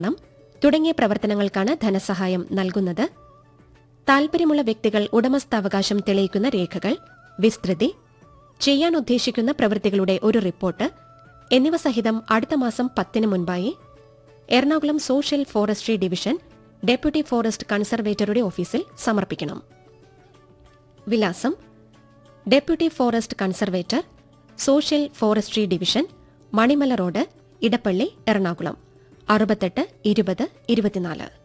ണം തുടങ്ങിയ പ്രവർത്തനങ്ങൾക്കാണ് ധനസഹായം നൽകുന്നത് താൽപര്യമുള്ള വ്യക്തികൾ ഉടമസ്ഥാവകാശം തെളിയിക്കുന്ന രേഖകൾ വിസ്തൃതി ചെയ്യാൻ ഉദ്ദേശിക്കുന്ന പ്രവൃത്തികളുടെ ഒരു റിപ്പോർട്ട് എന്നിവ സഹിതം അടുത്ത മാസം പത്തിന് മുൻപായി Ernakulam social forestry division deputy forest കൺസർവേറ്ററുടെ ഓഫീസിൽ സമർപ്പിക്കണം വിലാസം deputy forest conservator social forestry division Manimala road Edappally Ernakulam അറുപത്തെട്ട് ഇരുപത് ഇരുപത്തിനാല്